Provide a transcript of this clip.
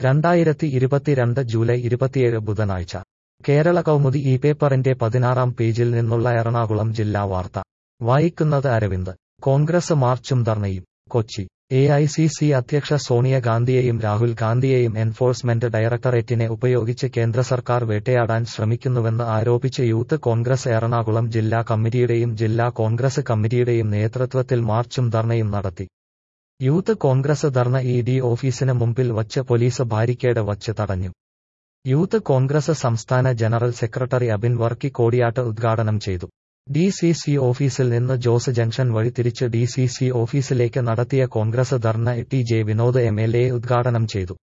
രണ്ടായിരത്തി ഇരുപത്തിരണ്ട് ജൂലൈ ഇരുപത്തിയേഴ് ബുധനാഴ്ച കേരള കൗമുദി ഈ പേപ്പറിന്റെ പതിനാറാം പേജിൽ നിന്നുള്ള എറണാകുളം ജില്ലാ വാർത്ത വായിക്കുന്നത് അരവിന്ദ് കോൺഗ്രസ് മാർച്ചും ധർണയും Kochi A I C C അധ്യക്ഷ സോണിയ ഗാന്ധിയെയും രാഹുൽ ഗാന്ധിയെയും എൻഫോഴ്സ്മെന്റ് ഡയറക്ടറേറ്റിനെ ഉപയോഗിച്ച് കേന്ദ്ര സർക്കാർ വേട്ടയാടാൻ ശ്രമിക്കുന്നുവെന്ന് ആരോപിച്ച് യൂത്ത് കോൺഗ്രസ് എറണാകുളം ജില്ലാ കമ്മിറ്റിയുടെയും ജില്ലാ കോൺഗ്രസ് കമ്മിറ്റിയുടെയും നേതൃത്വത്തിൽ മാർച്ചും ധർണയും നടത്തി youth Congress dharna E D ഓഫീസിന് മുമ്പിൽ വച്ച് പോലീസ് ബാരിക്കേഡ് വച്ച് തടഞ്ഞു യൂത്ത് കോൺഗ്രസ് സംസ്ഥാന ജനറൽ സെക്രട്ടറി അബിൻ വർക്കി കോടിയാട്ട് ഉദ്ഘാടനം ചെയ്തു ഡി സി സി ഓഫീസിൽ നിന്ന് ജോസ് ജംഗ്ഷൻ വഴി തിരിച്ച് ഡി സി സി ഓഫീസിലേക്ക് നടത്തിയ Congress dharna T J Vinod M L A ഉദ്ഘാടനം ചെയ്തു